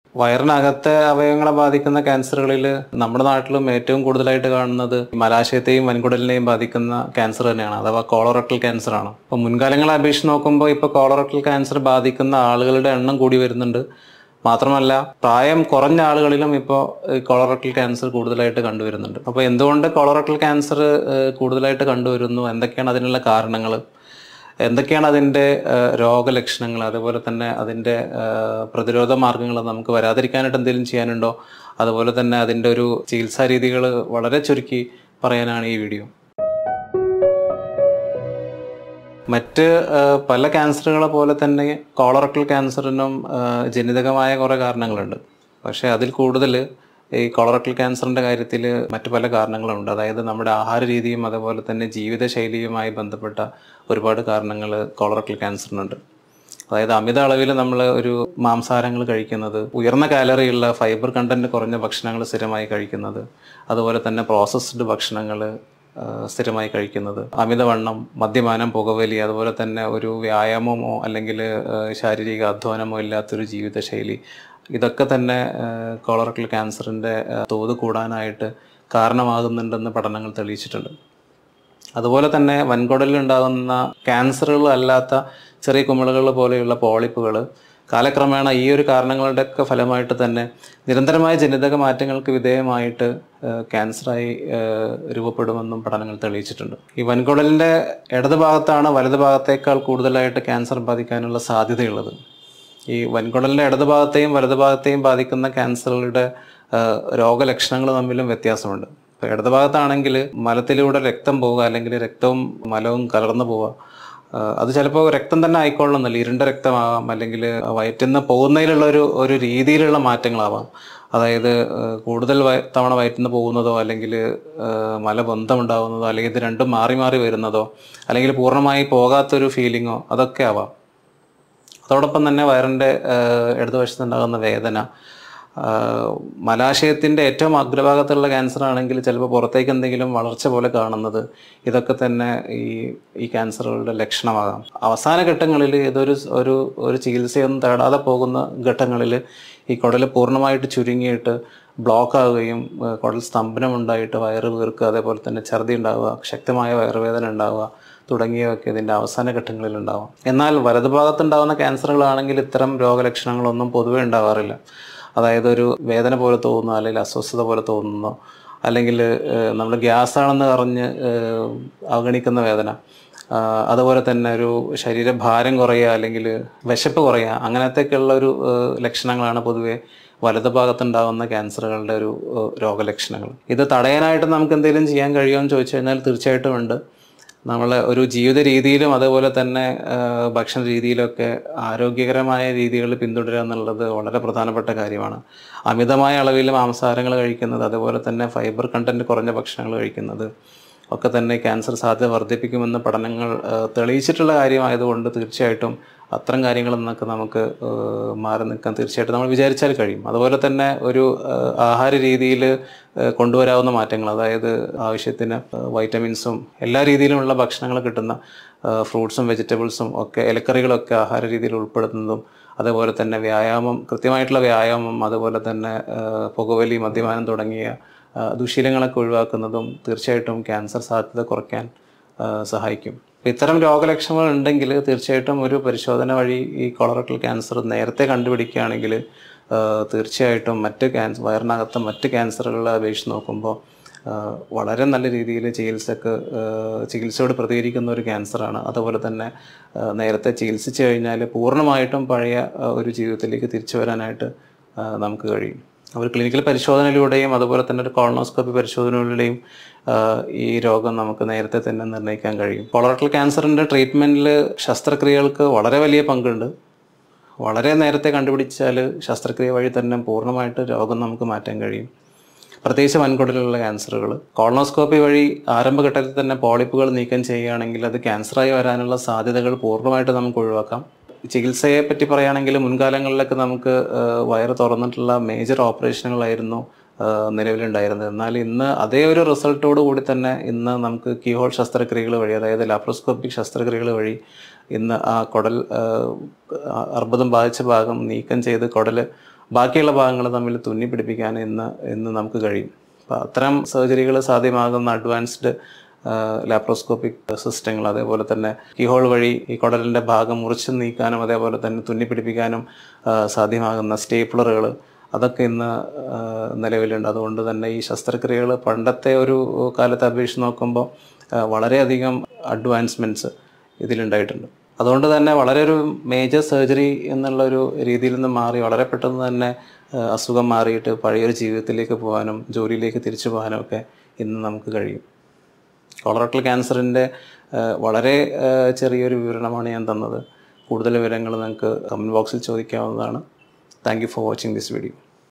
വയറിനകത്തെ അവയവങ്ങളെ ബാധിക്കുന്ന ക്യാൻസറുകളിൽ നമ്മുടെ നാട്ടിലും ഏറ്റവും കൂടുതലായിട്ട് കാണുന്നത് മലാശയത്തെയും വൻകുടലിനെയും ബാധിക്കുന്ന ക്യാൻസർ തന്നെയാണ് അഥവാ കോളറക്ടൽ ക്യാൻസർ ആണ് അപ്പോൾ മുൻകാലങ്ങളെ അപേക്ഷിച്ച് നോക്കുമ്പോൾ ഇപ്പോൾ കോളറക്ടൽ ക്യാൻസർ ബാധിക്കുന്ന ആളുകളുടെ എണ്ണം കൂടി വരുന്നുണ്ട് മാത്രമല്ല പ്രായം കുറഞ്ഞ ആളുകളിലും ഇപ്പോൾ കൊളറക്ടൽ ക്യാൻസർ കൂടുതലായിട്ട് കണ്ടുവരുന്നുണ്ട് അപ്പോൾ എന്തുകൊണ്ട് കൊളറക്ടൽ ക്യാൻസർ കൂടുതലായിട്ട് കണ്ടുവരുന്നു എന്തൊക്കെയാണ് അതിനുള്ള കാരണങ്ങൾ എന്തൊക്കെയാണ് അതിൻ്റെ ഏഹ്, രോഗലക്ഷണങ്ങൾ അതുപോലെ തന്നെ അതിൻ്റെ ഏഹ്, പ്രതിരോധ മാർഗങ്ങൾ നമുക്ക് വരാതിരിക്കാനായിട്ട് എന്തെങ്കിലും ചെയ്യാനുണ്ടോ അതുപോലെ തന്നെ അതിൻ്റെ ഒരു ചികിത്സാ രീതികൾ വളരെ ചുരുക്കി പറയാനാണ് ഈ വീഡിയോ മറ്റ് ഏഹ്, പല ക്യാൻസറുകളെ പോലെ തന്നെ കോളറക്ടൽ ക്യാൻസറിനും ഏഹ്, ജനിതകമായ കുറേ കാരണങ്ങളുണ്ട് പക്ഷേ അതിൽ കൂടുതൽ ഈ കൊളറക്ടൽ ക്യാൻസറിൻ്റെ കാര്യത്തിൽ മറ്റു പല കാരണങ്ങളുണ്ട് അതായത് നമ്മുടെ ആഹാര രീതിയും അതുപോലെ തന്നെ ജീവിതശൈലിയുമായി ബന്ധപ്പെട്ട ഒരുപാട് കാരണങ്ങൾ കൊളറക്ടൽ ക്യാൻസറിനുണ്ട് അതായത് അമിത അളവിൽ നമ്മൾ ഒരു മാംസാഹാരങ്ങൾ കഴിക്കുന്നത് ഉയർന്ന കാലറിയുള്ള ഫൈബർ കണ്ടന്റ് കുറഞ്ഞ ഭക്ഷണങ്ങൾ സ്ഥിരമായി കഴിക്കുന്നത് അതുപോലെ തന്നെ പ്രോസസ്ഡ് ഭക്ഷണങ്ങൾ സ്ഥിരമായി കഴിക്കുന്നത് അമിതവണ്ണം മദ്യപാനം പുകവലി അതുപോലെ തന്നെ ഒരു വ്യായാമമോ അല്ലെങ്കിൽ ശാരീരിക അധ്വാനമോ ഇല്ലാത്തൊരു ജീവിതശൈലി ഇതൊക്കെ തന്നെ കോളറക്കൽ ക്യാൻസറിൻ്റെ തോത് കൂടാനായിട്ട് കാരണമാകുന്നുണ്ടെന്ന് പഠനങ്ങൾ തെളിയിച്ചിട്ടുണ്ട് അതുപോലെ തന്നെ വൻകുടലിൽ ഉണ്ടാകുന്ന ക്യാൻസറുകൾ അല്ലാത്ത ചെറിയ കുമിളകൾ പോലെയുള്ള പോളിപ്പുകൾ കാലക്രമേണ ഈ ഒരു കാരണങ്ങളുടെ ഒക്കെ ഫലമായിട്ട് തന്നെ നിരന്തരമായ ജനിതക മാറ്റങ്ങൾക്ക് വിധേയമായിട്ട് ഏഹ്, ക്യാൻസറായി ഏഹ്, രൂപപ്പെടുമെന്നും പഠനങ്ങൾ തെളിയിച്ചിട്ടുണ്ട് ഈ വൻകുടലിൻ്റെ ഇടത് ഭാഗത്താണ് വലത് ഭാഗത്തേക്കാൾ കൂടുതലായിട്ട് ക്യാൻസർ ബാധിക്കാനുള്ള സാധ്യതയുള്ളത് ഈ വൻകുടലിൻ്റെ ഇടത് ഭാഗത്തെയും വലത് ഭാഗത്തെയും ബാധിക്കുന്ന ക്യാൻസറുകളുടെ ഏഹ്, രോഗലക്ഷണങ്ങൾ തമ്മിലും വ്യത്യാസമുണ്ട് ഇപ്പോൾ ഇടത് ഭാഗത്താണെങ്കിൽ മലത്തിലൂടെ രക്തം പോവുക അല്ലെങ്കിൽ രക്തവും മലവും കലർന്നു പോവുക ആഹ് അത് ചിലപ്പോൾ രക്തം തന്നെ ആയിക്കൊള്ളുന്നില്ല ഇരുണ്ട രക്തമാകാം അല്ലെങ്കിൽ വയറ്റിൽ നിന്ന് പോകുന്നതിലുള്ള ഒരു ഒരു രീതിയിലുള്ള മാറ്റങ്ങളാവാം അതായത് ആഹ് കൂടുതൽ വയ- തവണ വയറ്റിൽ നിന്ന് പോകുന്നതോ അല്ലെങ്കിൽ മലബന്ധം ഉണ്ടാകുന്നതോ അല്ലെങ്കിൽ ഇത് രണ്ടും മാറി മാറി വരുന്നതോ അല്ലെങ്കിൽ പൂർണ്ണമായി പോകാത്തൊരു ഫീലിങ്ങോ അതൊക്കെ ആവാം അതോടൊപ്പം തന്നെ വയറിൻ്റെ ഇടതുവശത്തുണ്ടാകുന്ന വേദന ആഹ് മലാശയത്തിൻ്റെ ഏറ്റവും അഗ്രഭാഗത്തുള്ള ക്യാൻസർ ആണെങ്കിൽ ചിലപ്പോൾ പുറത്തേക്ക് എന്തെങ്കിലും വളർച്ച പോലെ കാണുന്നത് ഇതൊക്കെ തന്നെ ഈ ഈ ക്യാൻസറുകളുടെ ലക്ഷണമാകാം അവസാന ഘട്ടങ്ങളിൽ ഇതൊരു സ് ഒരു ഒരു ചികിത്സയൊന്നും തേടാതെ പോകുന്ന ഘട്ടങ്ങളിൽ ഈ കുടൽ പൂർണ്ണമായിട്ട് ചുരുങ്ങിയിട്ട് ബ്ലോക്ക് ആവുകയും ഏഹ് കുടൽ സ്തംഭനം ഉണ്ടായിട്ട് വയറ് വീർക്കുക അതേപോലെ തന്നെ ഛർദി ഉണ്ടാവുക ശക്തമായ വയറുവേദന ഉണ്ടാവുക തുടങ്ങിയവയൊക്കെ ഇതിൻ്റെ അവസാന ഘട്ടങ്ങളിൽ ഉണ്ടാവാം എന്നാൽ വലതുഭാഗത്തുണ്ടാകുന്ന ക്യാൻസറുകളാണെങ്കിൽ ഇത്തരം രോഗലക്ഷണങ്ങളൊന്നും പൊതുവെ ഉണ്ടാവാറില്ല അതായത് ഒരു വേദന പോലെ തോന്നുന്നു അല്ലെങ്കിൽ അസ്വസ്ഥത പോലെ തോന്നുന്നു അല്ലെങ്കിൽ നമ്മൾ ഗ്യാസ് ആണെന്ന് പറഞ്ഞ് ഏഹ്, അവഗണിക്കുന്ന വേദന ആഹ് അതുപോലെ തന്നെ ഒരു ശരീരഭാരം കുറയുക അല്ലെങ്കിൽ വിശപ്പ് കുറയുക അങ്ങനത്തെയൊക്കെയുള്ള ഒരു ഏഹ്, ലക്ഷണങ്ങളാണ് പൊതുവെ വലത് ഭാഗത്തുണ്ടാകുന്ന ക്യാൻസറുകളുടെ ഒരു ഏഹ്, രോഗലക്ഷണങ്ങൾ ഇത് തടയാനായിട്ട് നമുക്ക് എന്തെങ്കിലും ചെയ്യാൻ കഴിയുമോ എന്ന് ചോദിച്ചു കഴിഞ്ഞാൽ തീർച്ചയായിട്ടും ഉണ്ട് നമ്മൾ ഒരു ജീവിത രീതിയിലും അതുപോലെ തന്നെ ആഹ്, ഭക്ഷണ രീതിയിലൊക്കെ ആരോഗ്യകരമായ രീതികൾ പിന്തുടരുക എന്നുള്ളത് വളരെ പ്രധാനപ്പെട്ട കാര്യമാണ് അമിതമായ അളവിൽ മാംസാഹാരങ്ങൾ കഴിക്കുന്നത് അതുപോലെ തന്നെ ഫൈബർ കണ്ടന്റ് കുറഞ്ഞ ഭക്ഷണങ്ങൾ കഴിക്കുന്നത് ഒക്കെ തന്നെ ക്യാൻസർ സാധ്യത വർദ്ധിപ്പിക്കുമെന്ന് പഠനങ്ങൾ ആഹ്, തെളിയിച്ചിട്ടുള്ള കാര്യമായതുകൊണ്ട് തീർച്ചയായിട്ടും അത്തരം കാര്യങ്ങളിൽ നിന്നൊക്കെ നമുക്ക് ആഹ്, മാറി നിൽക്കാൻ തീർച്ചയായിട്ടും നമ്മൾ വിചാരിച്ചാൽ കഴിയും അതുപോലെ തന്നെ ഒരു ആഹ്, ആഹാര രീതിയിൽ കൊണ്ടുവരാവുന്ന മാറ്റങ്ങൾ അതായത് ആവശ്യത്തിന് വൈറ്റമിൻസും എല്ലാ രീതിയിലുമുള്ള ഭക്ഷണങ്ങൾ കിട്ടുന്ന ഫ്രൂട്ട്സും വെജിറ്റബിൾസും ഒക്കെ ഇലക്കറികളൊക്കെ ആഹാര രീതിയിൽ ഉൾപ്പെടുത്തുന്നതും അതുപോലെ തന്നെ വ്യായാമം കൃത്യമായിട്ടുള്ള വ്യായാമം അതുപോലെ തന്നെ ആഹ്, പുകവലി മദ്യപാനം തുടങ്ങിയ ആഹ്, ദുശീലങ്ങളൊക്കെ ഒഴിവാക്കുന്നതും തീർച്ചയായിട്ടും ക്യാൻസർ സാധ്യത കുറയ്ക്കാൻ ആഹ്, സഹായിക്കും അപ്പോൾ ഇത്തരം രോഗലക്ഷണങ്ങൾ ഉണ്ടെങ്കിൽ തീർച്ചയായിട്ടും ഒരു പരിശോധന വഴി ഈ കൊളറക്ടൽ ക്യാൻസർ നേരത്തെ കണ്ടുപിടിക്കുകയാണെങ്കിൽ ആഹ്, തീർച്ചയായിട്ടും മറ്റ് ക്യാൻസർ വയറിനകത്ത് മറ്റ് ക്യാൻസറുകളെ അപേക്ഷിച്ച് നോക്കുമ്പോൾ ആഹ്, വളരെ നല്ല രീതിയിൽ ചികിത്സക്ക് ആഹ്, ചികിത്സയോട് പ്രതികരിക്കുന്ന ഒരു ക്യാൻസറാണ് അതുപോലെ തന്നെ ആഹ്, നേരത്തെ ചികിത്സിച്ച് കഴിഞ്ഞാൽ പൂർണ്ണമായിട്ടും പഴയ ആഹ്, ഒരു ജീവിതത്തിലേക്ക് തിരിച്ചു വരാനായിട്ട് ആഹ്, നമുക്ക് കഴിയും ഒരു ക്ലിനിക്കൽ പരിശോധനയിലൂടെയും അതുപോലെ തന്നെ ഒരു കോളനോസ്കോപ്പി പരിശോധനയിലൂടെയും ആഹ്, ഈ രോഗം നമുക്ക് നേരത്തെ തന്നെ നിർണ്ണയിക്കാൻ കഴിയും കൊളറക്ടൽ ക്യാൻസറിൻ്റെ ട്രീറ്റ്മെൻറ്റിൽ ശസ്ത്രക്രിയകൾക്ക് വളരെ വലിയ പങ്കുണ്ട് വളരെ നേരത്തെ കണ്ടുപിടിച്ചാൽ ശസ്ത്രക്രിയ വഴി തന്നെ പൂർണ്ണമായിട്ട് രോഗം നമുക്ക് മാറ്റാൻ കഴിയും പ്രത്യേകിച്ച് വൻകുടലിലുള്ള ക്യാൻസറുകൾ കോളനോസ്കോപ്പി വഴി ആരംഭഘട്ടത്തിൽ തന്നെ പോളിപ്പുകൾ നീക്കം ചെയ്യുകയാണെങ്കിൽ അത് ക്യാൻസറായി വരാനുള്ള സാധ്യതകൾ പൂർണ്ണമായിട്ട് നമുക്ക് ഒഴിവാക്കാം ചികിത്സയെ പറ്റി പറയുകയാണെങ്കിൽ മുൻകാലങ്ങളിലൊക്കെ നമുക്ക് ആഹ്, വയറ് തുറന്നിട്ടുള്ള മേജർ ഓപ്പറേഷനുകളായിരുന്നു ആഹ്, നിലവിലുണ്ടായിരുന്നത് എന്നാൽ ഇന്ന് അതേ ഒരു റിസൾട്ടോട് കൂടി തന്നെ ഇന്ന് നമുക്ക് കീഹോൾ ശസ്ത്രക്രിയകൾ വഴി അതായത് ലാപ്രോസ്കോപ്പിക് ശസ്ത്രക്രിയകൾ വഴി ഇന്ന് ആ കുടൽ ആഹ്, അർബുദം ബാധിച്ച ഭാഗം നീക്കം ചെയ്ത് കുടൽ ബാക്കിയുള്ള ഭാഗങ്ങൾ തമ്മിൽ തുന്നി പിടിപ്പിക്കാൻ ഇന്ന് ഇന്ന് നമുക്ക് കഴിയും അപ്പോൾ അത്തരം സർജറികൾ സാധ്യമാകുന്ന അഡ്വാൻസ്ഡ് ലാപ്രോസ്കോപ്പിക് സിസ്റ്റങ്ങൾ അതേപോലെ തന്നെ കീഹോൾ വഴി ഈ കുടലിൻ്റെ ഭാഗം മുറിച്ച് നീക്കാനും അതേപോലെ തന്നെ തുന്നി പിടിപ്പിക്കാനും ആ, സാധ്യമാകുന്ന സ്റ്റേപ്ലറുകൾ അതൊക്കെ ഇന്ന് ആ, നിലവിലുണ്ട് അതുകൊണ്ട് തന്നെ ഈ ശസ്ത്രക്രിയകൾ പണ്ടത്തെ ഒരു കാലത്തെ അപേക്ഷിച്ച് നോക്കുമ്പോൾ ആ, വളരെയധികം അഡ്വാൻസ്മെൻറ്റ്സ് ഇതിലുണ്ടായിട്ടുണ്ട് അതുകൊണ്ട് തന്നെ വളരെ ഒരു മേജർ സർജറി എന്നുള്ള ഒരു രീതിയിൽ നിന്ന് മാറി വളരെ പെട്ടെന്ന് തന്നെ ആ, അസുഖം മാറിയിട്ട് പഴയൊരു ജീവിതത്തിലേക്ക് പോകാനും ജോലിയിലേക്ക് തിരിച്ചു പോകാനും ഒക്കെ ഇന്ന് നമുക്ക് കഴിയും കൊളറക്ടൽ ക്യാൻസറിൻ്റെ വളരെ ആ, ചെറിയൊരു വിവരണമാണ് ഞാൻ തന്നത് കൂടുതൽ വിവരങ്ങൾ നിങ്ങൾക്ക് കമൻറ്റ് ബോക്സിൽ ചോദിക്കാവുന്നതാണ് thank you for watching this video